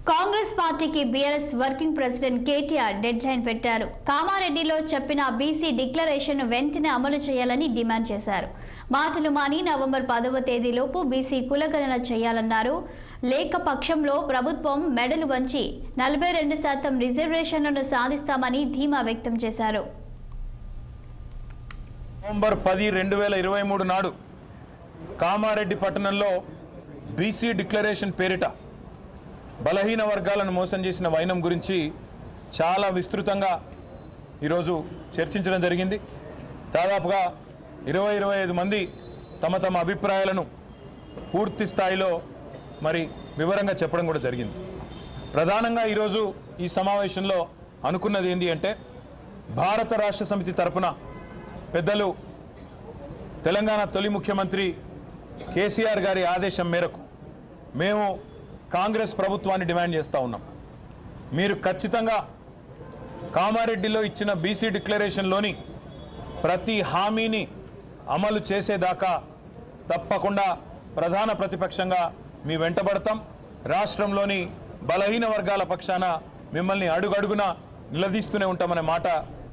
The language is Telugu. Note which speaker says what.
Speaker 1: కాంగ్రెస్ పార్టీకి BRS working president KTR deadline పెట్టారు కామారెడ్డిలో చెప్పిన బీసీ డిక్లరేషన్ వెంటనే అమలు చేయాలని డిమాండ్ చేశారు మాటలు మాని నవంబర్ పదవ తేదీలోపు బీసీ కులగణన చేయాలన్నారు లేక పక్షంలో ప్రభుత్వం మెడలు వంచి నలభై రెండు శాతం రిజర్వేషన్లను సాధిస్తామని ధీమా వ్యక్తం చేశారు
Speaker 2: నవంబర్ పది రెండు వేల ఇరవై మూడు నాడు కామారెడ్డి పట్టణంలో బీసీ డిక్లరేషన్ పేరిట బలహీన వర్గాలను మోసం చేసిన వైనం గురించి చాలా విస్తృతంగా ఈరోజు చర్చించడం జరిగింది దాదాపుగా ఇరవై ఇరవై ఐదు మంది తమ తమ అభిప్రాయాలను పూర్తి స్థాయిలో మరి వివరంగా చెప్పడం కూడా జరిగింది ప్రధానంగా ఈరోజు ఈ సమావేశంలో అనుకున్నది ఏంటి అంటే భారత రాష్ట్ర సమితి తరపున పెద్దలు తెలంగాణ తొలి ముఖ్యమంత్రి కేసీఆర్ గారి ఆదేశం మేరకు మేము కాంగ్రెస్ ప్రభుత్వాన్ని డిమాండ్ చేస్తూ ఉన్నాం మీరు ఖచ్చితంగా కామారెడ్డిలో ఇచ్చిన బీసీ డిక్లరేషన్లోని ప్రతి హామీని అమలు చేసేదాకా తప్పకుండా ప్రధాన ప్రతిపక్షంగా మీ వెంటబడతాం రాష్ట్రంలోని బలహీన వర్గాల పక్షాన మిమ్మల్ని అడుగడుగున నిలదీస్తూనే ఉంటామనే మాట